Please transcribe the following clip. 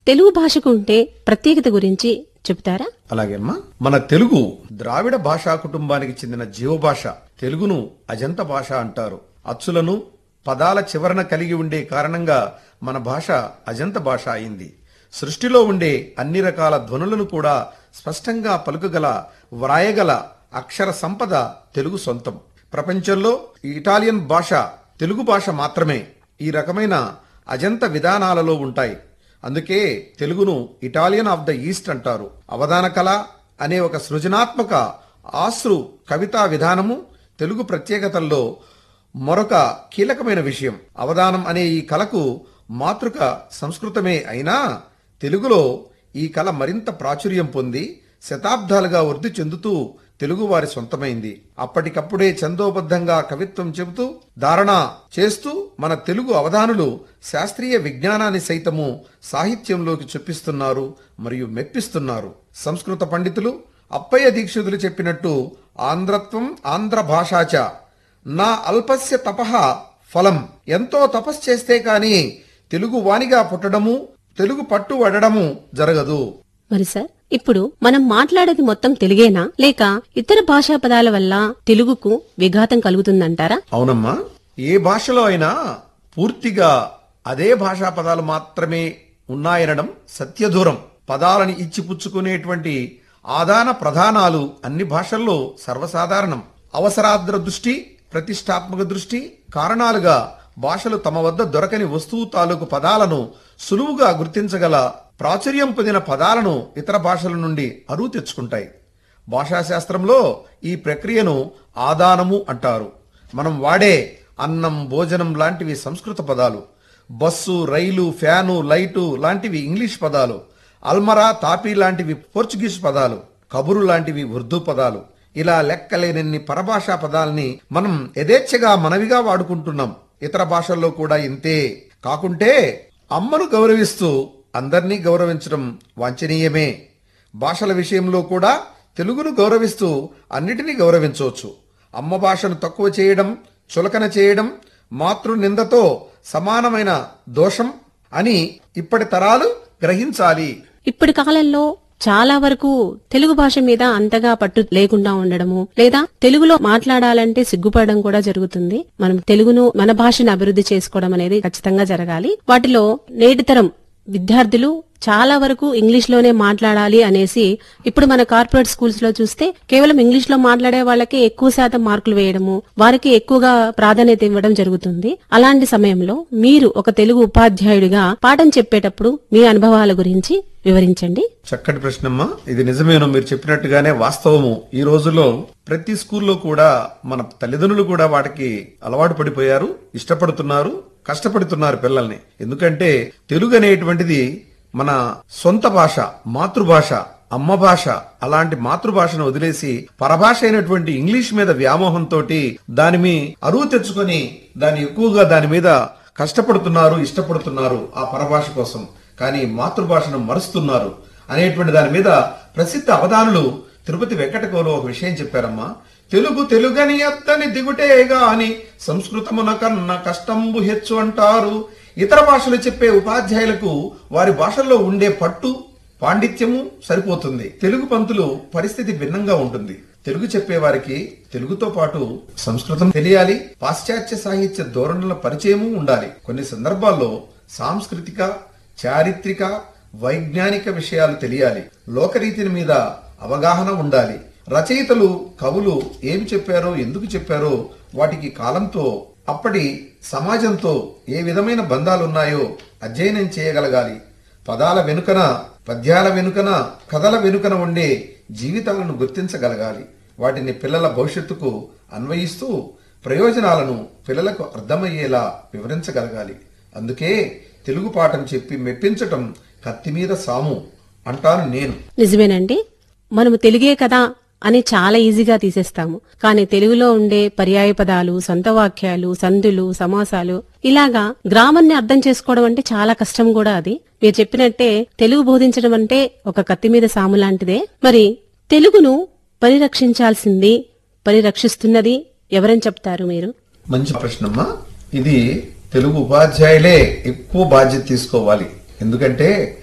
తెలుగు భాషకు ఉంటే ప్రత్యేకత గురించి చెబుతారా అలాగే అమ్మా మన తెలుగు ద్రావిడ భాషా కుటుంబానికి చెందిన జీవభాష తెలుగును అజంత భాష అంటారు అచ్చులను పదాల చివరన కలిగి ఉండే కారణంగా మన భాష అజంత భాష అయింది సృష్టిలో ఉండే అన్ని రకాల ధ్వనులను కూడా స్పష్టంగా పలుకగల వ్రాయగల అక్షర సంపద తెలుగు సొంతం ప్రపంచంలో ఈ ఇటాలియన్ భాష తెలుగు భాష మాత్రమే ఈ రకమైన అజంత విధానాలలో ఉంటాయి అందుకే తెలుగును ఇటాలియన్ ఆఫ్ ద ఈస్ట్ అంటారు అవధాన కళ అనే ఒక సృజనాత్మక ఆశ్రు కవితా విధానము తెలుగు ప్రత్యేకతల్లో మరొక కీలకమైన విషయం అవధానం అనే ఈ కళకు మాతృక సంస్కృతమే అయినా తెలుగులో ఈ కళ మరింత ప్రాచుర్యం పొంది శతాబ్దాలుగా వృద్ధి చెందుతూ తెలుగు వారి సొంతమైంది అప్పటికప్పుడే చందోబద్ధంగా కవిత్వం చెబుతూ ధారణ చేస్తూ మన తెలుగు అవధానులు శాస్త్రీయ విజ్ఞానాన్ని సైతము సాహిత్యంలోకి చొప్పిస్తున్నారు మరియు మెప్పిస్తున్నారు సంస్కృత పండితులు అప్పయ్య దీక్షితులు చెప్పినట్టు ఆంధ్రత్వం ఆంధ్ర భాషాచ నా అల్పస్య తపః ఫలం ఎంతో తపస్సు చేస్తే కాని తెలుగు వానిగా పుట్టడము తెలుగు పట్టు వడడము జరగదు మరి సార్ ఇప్పుడు మనం మాట్లాడేది మొత్తం తెలుగేనా లేక ఇతర భాషా పదాల వల్ల తెలుగుకు విఘాతం కలుగుతుందంటారా అవునమ్మా ఏ భాషలో అయినా పూర్తిగా అదే భాషా పదాలు మాత్రమే ఉన్నాయనడం సత్యదూరం పదాలని ఇచ్చిపుచ్చుకునేటువంటి ఆదాన ప్రధానాలు అన్ని భాషల్లో సర్వసాధారణం అవసరాద్ర దృష్టి ప్రతిష్టాత్మక దృష్టి కారణాలుగా భాషలు తమ వద్ద దొరకని వస్తువు తాలూకు పదాలను సులువుగా గుర్తించగల ప్రాచుర్యం పొందిన పదాలను ఇతర భాషల నుండి అరువు తెచ్చుకుంటాయి భాషాశాస్త్రంలో ఈ ప్రక్రియను ఆదానము అంటారు మనం వాడే అన్నం భోజనం లాంటివి సంస్కృత పదాలు బస్సు రైలు ఫ్యాను లైటు లాంటివి ఇంగ్లీష్ పదాలు అల్మరా తాపీ లాంటివి పోర్చుగీస్ పదాలు కబురు లాంటివి ఉర్దూ పదాలు ఇలా లెక్కలేనన్ని పరభాషా పదాల్ని మనం యథేచ్ఛగా మనవిగా వాడుకుంటున్నాం ఇతర భాషల్లో కూడా ఇంతే కాకుంటే అమ్మను గౌరవిస్తూ అందర్నీ గౌరవించడం వాంఛనీయమే భాషల విషయంలో కూడా తెలుగును గౌరవిస్తూ అన్నిటినీ గౌరవించవచ్చు అమ్మ భాషను తక్కువ చేయడం చులకన చేయడం మాతృ నిందతో సమానమైన దోషం అని ఇప్పటి తరాలు గ్రహించాలి ఇప్పటి కాలంలో చాలా వరకు తెలుగు భాష మీద అంతగా పట్టు లేకుండా ఉండడము లేదా తెలుగులో మాట్లాడాలంటే సిగ్గుపడడం కూడా జరుగుతుంది మనం తెలుగును మన భాషను అభివృద్ధి చేసుకోవడం అనేది ఖచ్చితంగా జరగాలి వాటిలో నేటి తరం విద్యార్థులు చాలా వరకు ఇంగ్లీష్ లోనే మాట్లాడాలి అనేసి ఇప్పుడు మన కార్పొరేట్ స్కూల్స్ లో చూస్తే కేవలం ఇంగ్లీష్ లో మాట్లాడే వాళ్ళకి ఎక్కువ శాతం మార్కులు వేయడము వారికి ఎక్కువగా ప్రాధాన్యత ఇవ్వడం జరుగుతుంది అలాంటి సమయంలో మీరు ఒక తెలుగు ఉపాధ్యాయుడిగా పాఠం చెప్పేటప్పుడు మీ అనుభవాల గురించి వివరించండి చక్కటి ప్రశ్నమ్మా ఇది నిజమేనో మీరు చెప్పినట్టుగానే వాస్తవము ఈ రోజుల్లో ప్రతి స్కూల్లో కూడా మన తల్లిదండ్రులు కూడా వాటికి అలవాటు పడిపోయారు ఇష్టపడుతున్నారు కష్టపడుతున్నారు పిల్లల్ని ఎందుకంటే తెలుగు అనేటువంటిది మన సొంత భాష మాతృభాష అమ్మ భాష అలాంటి మాతృభాషను వదిలేసి పరభాష అయినటువంటి ఇంగ్లీష్ మీద వ్యామోహంతో దాని మీ అరువు తెచ్చుకొని దాన్ని ఎక్కువగా దాని మీద కష్టపడుతున్నారు ఇష్టపడుతున్నారు ఆ పరభాష కోసం కానీ మాతృభాషను మరుస్తున్నారు అనేటువంటి దాని మీద ప్రసిద్ధ అవధానులు తిరుపతి వెంకటకోలు ఒక విషయం చెప్పారమ్మా తెలుగు తెలుగని ఎత్తని దిగుటేగా అని సంస్కృతమున కన్న కష్టంబు హెచ్చు అంటారు ఇతర భాషలు చెప్పే ఉపాధ్యాయులకు వారి భాషల్లో ఉండే పట్టు పాండిత్యము సరిపోతుంది తెలుగు పంతులు పరిస్థితి భిన్నంగా ఉంటుంది తెలుగు చెప్పేవారికి తెలుగుతో పాటు సంస్కృతం తెలియాలి పాశ్చాత్య సాహిత్య ధోరణుల పరిచయము ఉండాలి కొన్ని సందర్భాల్లో సాంస్కృతిక చారిత్రక వైజ్ఞానిక విషయాలు తెలియాలి లోకరీతిని మీద అవగాహన ఉండాలి రచయితలు కవులు ఏమి చెప్పారో ఎందుకు చెప్పారో వాటికి కాలంతో అప్పటి సమాజంతో ఏ విధమైన బంధాలున్నాయో అధ్యయనం చేయగలగాలి పదాల వెనుకన పద్యాల వెనుకన కథల వెనుకన ఉండే జీవితాలను గుర్తించగలగాలి వాటిని పిల్లల భవిష్యత్తుకు అన్వయిస్తూ ప్రయోజనాలను పిల్లలకు అర్థమయ్యేలా వివరించగలగాలి అందుకే తెలుగు పాఠం చెప్పి మెప్పించటం కత్తి మీద సాము అంటాను నేను నిజమేనండి మనము తెలుగే కదా అని చాలా ఈజీగా తీసేస్తాము కానీ తెలుగులో ఉండే పర్యాయ పదాలు సొంత వాక్యాలు సందులు సమాసాలు ఇలాగా గ్రామాన్ని అర్థం చేసుకోవడం అంటే చాలా కష్టం కూడా అది మీరు చెప్పినట్టే తెలుగు బోధించడం అంటే ఒక కత్తి మీద సాము లాంటిదే మరి తెలుగును పరిరక్షించాల్సింది పరిరక్షిస్తున్నది ఎవరని చెప్తారు మీరు మంచి ప్రశ్నమ్మా ఇది తెలుగు ఉపాధ్యాయులే ఎక్కువ బాధ్యత తీసుకోవాలి ఎందుకంటే